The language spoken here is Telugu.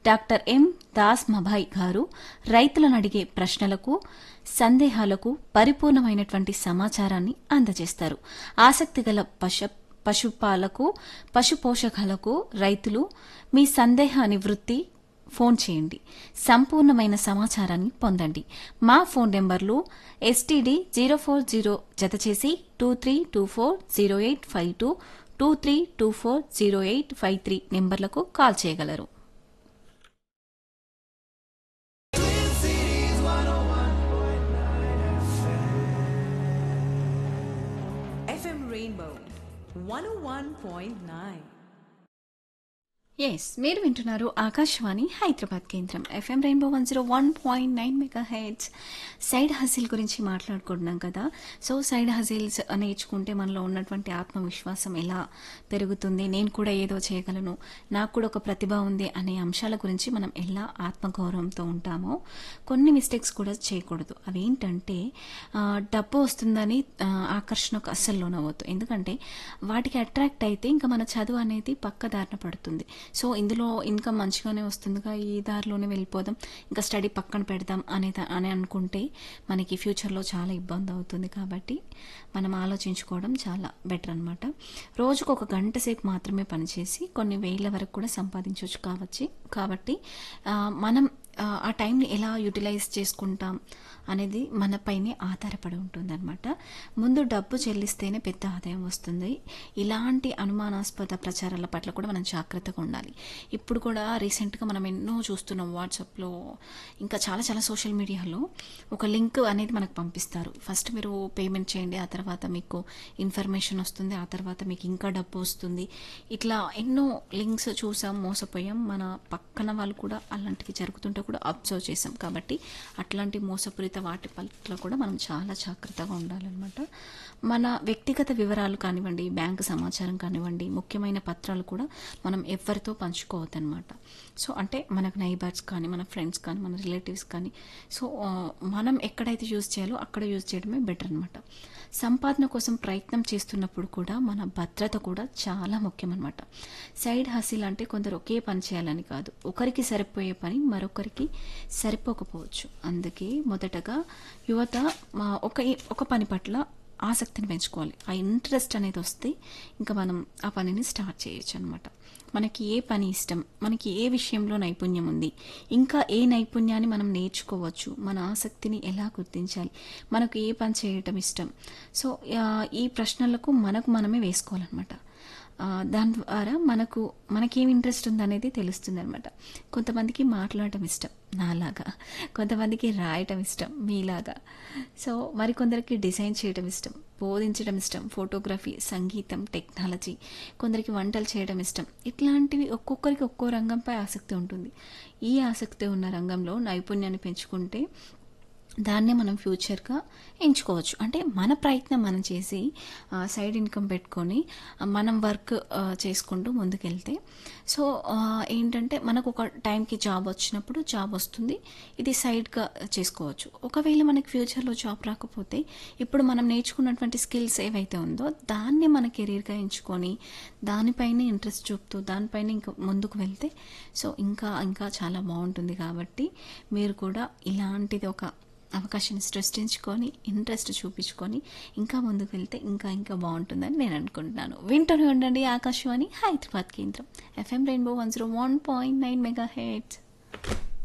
డాక్టర్ ఎం దాస్ మభాయ్ గారు రైతులను అడిగే ప్రశ్నలకు సందేహాలకు పరిపూర్ణమైనటువంటి సమాచారాన్ని అందజేస్తారు ఆసక్తిగల పశ పశుపాలకు పశుపోషకాలకు రైతులు మీ సందేహ నివృత్తి ఫోన్ చేయండి సంపూర్ణమైన సమాచారాన్ని పొందండి మా ఫోన్ నెంబర్లు ఎస్టీడీ జీరో ఫోర్ జీరో జత చేసి two three two four zero eight five two two three two four zero eight five three నెంబర్లకు కాల్ చేయగలరు FM Rainbow 101.9. ఎస్ మీరు వింటున్నారు ఆకాశవాణి హైదరాబాద్ కేంద్రం FM Rainbow one zero one point nine mega heads side hustle గురించి మాట్లాడుకుంటున్నాం కదా సో సైడ్ హజిల్స్ నేర్చుకుంటే మనలో ఉన్నటువంటి ఆత్మవిశ్వాసం ఎలా పెరుగుతుంది నేను కూడా ఏదో చేయగలను నాకు కూడా ఒక ప్రతిభ ఉంది అనే అంశాల గురించి మనం ఎలా ఆత్మగౌరవంతో ఉంటామో కొన్ని మిస్టేక్స్ కూడా చేయకూడదు అవి ఏంటంటే ఆ, డబ్బు వస్తుందని ఆ, ఆకర్షణకు అస్సలు లోనవ్వద్దు ఎందుకంటే వాటికి అట్రాక్ట్ అయితే ఇంకా మన చదువు అనేది పక్క దారిన పడుతుంది సో ఇందులో ఇన్కమ్ మంచిగానే వస్తుందిగా ఈ దారిలోనే వెళ్ళిపోదాం ఇంకా స్టడీ పక్కన పెడదాం అనే దా- అని అనుకుంటే మనకి ఫ్యూచర్లో చాలా ఇబ్బంది అవుతుంది కాబట్టి మనం ఆలోచించుకోవడం చాలా బెటర్ అనమాట రోజుకు ఒక గంట సేపు మాత్రమే పనిచేసి కొన్ని వేల వరకు కూడా సంపాదించవచ్చు కావచ్చు కాబట్టి ఆ, మనం ఆ, ఆ టైంని ఎలా యూటిలైజ్ చేసుకుంటాం అనేది మనపైనే ఆధారపడి ఉంటుందన్నమాట ముందు డబ్బు చెల్లిస్తేనే పెద్ద ఆదాయం వస్తుంది ఇలాంటి అనుమానాస్పద ప్రచారాల పట్ల కూడా మనం జాగ్రత్తగా ఉండాలి ఇప్పుడు కూడా రీసెంట్గా మనం ఎన్నో చూస్తున్నాం వాట్సాప్లో ఇంకా చాలా చాలా సోషల్ మీడియాలో ఒక లింక్ అనేది మనకు పంపిస్తారు ఫస్ట్ మీరు పేమెంట్ చేయండి ఆ తర్వాత మీకు ఇన్ఫర్మేషన్ వస్తుంది ఆ తర్వాత మీకు ఇంకా డబ్బు వస్తుంది ఇట్లా ఎన్నో లింక్స్ చూసాం మోసపోయాం మన పక్కన వాళ్ళు కూడా అలాంటివి జరుగుతుంటే కూడా అబ్జర్వ్ చేసాం కాబట్టి అట్లాంటి మోసపూరిత వాటి పట్ల కూడా మనం చాలా జాగ్రత్తగా ఉండాలన్నమాట మన వ్యక్తిగత వివరాలు కానివ్వండి బ్యాంకు సమాచారం కానివ్వండి ముఖ్యమైన పత్రాలు కూడా మనం ఎవరితో పంచుకోవద్దనమాట సో అంటే మనకు నైబర్స్ కానీ మన ఫ్రెండ్స్ కానీ మన రిలేటివ్స్ కానీ సో ఆ, మనం ఎక్కడైతే యూజ్ చేయాలో అక్కడ యూజ్ చేయడమే బెటర్ అనమాట సంపాదన కోసం ప్రయత్నం చేస్తున్నప్పుడు కూడా మన భద్రత కూడా చాలా ముఖ్యం అనమాట సైడ్ హసిల్ అంటే కొందరు ఒకే పని చేయాలని కాదు ఒకరికి సరిపోయే పని మరొకరికి సరిపోకపోవచ్చు అందుకే మొదటగా యువత మా ఒక ఒక పని పట్ల ఆసక్తిని పెంచుకోవాలి ఆ ఇంట్రెస్ట్ అనేది వస్తే ఇంకా మనం ఆ పనిని స్టార్ట్ చేయొచ్చు అనమాట మనకి ఏ పని ఇష్టం మనకి ఏ విషయంలో నైపుణ్యం ఉంది ఇంకా ఏ నైపుణ్యాన్ని మనం నేర్చుకోవచ్చు మన ఆసక్తిని ఎలా గుర్తించాలి మనకు ఏ పని చేయటం ఇష్టం సో ఆ, ఈ ప్రశ్నలకు మనకు మనమే వేసుకోవాలన్నమాట ఆ, దాని ద్వారా మనకు మనకేం ఇంట్రెస్ట్ ఉందనేది తెలుస్తుంది అనమాట కొంతమందికి మాట్లాడటం ఇష్టం నాలాగా కొంతమందికి రాయటం ఇష్టం మీలాగా సో మరికొందరికి డిజైన్ చేయడం ఇష్టం బోధించడం ఇష్టం ఫోటోగ్రఫీ సంగీతం టెక్నాలజీ కొందరికి వంటలు చేయడం ఇష్టం ఇట్లాంటివి ఒక్కొక్కరికి ఒక్కో రంగంపై ఆసక్తి ఉంటుంది ఈ ఆసక్తి ఉన్న రంగంలో నైపుణ్యాన్ని పెంచుకుంటే దాన్నే మనం ఫ్యూచర్గా ఎంచుకోవచ్చు అంటే మన ప్రయత్నం మనం చేసి ఆ, సైడ్ ఇన్కమ్ పెట్టుకొని ఆ, మనం వర్క్ ఆ, చేసుకుంటూ ముందుకెళ్తే సో ఆ, ఏంటంటే మనకు ఒక టైంకి జాబ్ వచ్చినప్పుడు జాబ్ వస్తుంది ఇది సైడ్గా చేసుకోవచ్చు ఒకవేళ మనకి ఫ్యూచర్లో జాబ్ రాకపోతే ఇప్పుడు మనం నేర్చుకున్నటువంటి స్కిల్స్ ఏవైతే ఉందో దాన్ని మన కెరీర్గా ఎంచుకొని దానిపైన ఇంట్రెస్ట్ చూపుతూ దానిపైన ఇంకా ముందుకు వెళ్తే సో ఇంకా ఇంకా చాలా బాగుంటుంది కాబట్టి మీరు కూడా ఇలాంటిది ఒక అవకాశాన్ని సృష్టించుకొని ఇంట్రెస్ట్ చూపించుకొని ఇంకా ముందుకు వెళ్తే ఇంకా ఇంకా బాగుంటుందని నేను అనుకుంటున్నాను వింటూనే ఉండండి ఆకాశవాణి హైదరాబాద్ కేంద్రం FM Rainbow one zero one point nine mega heads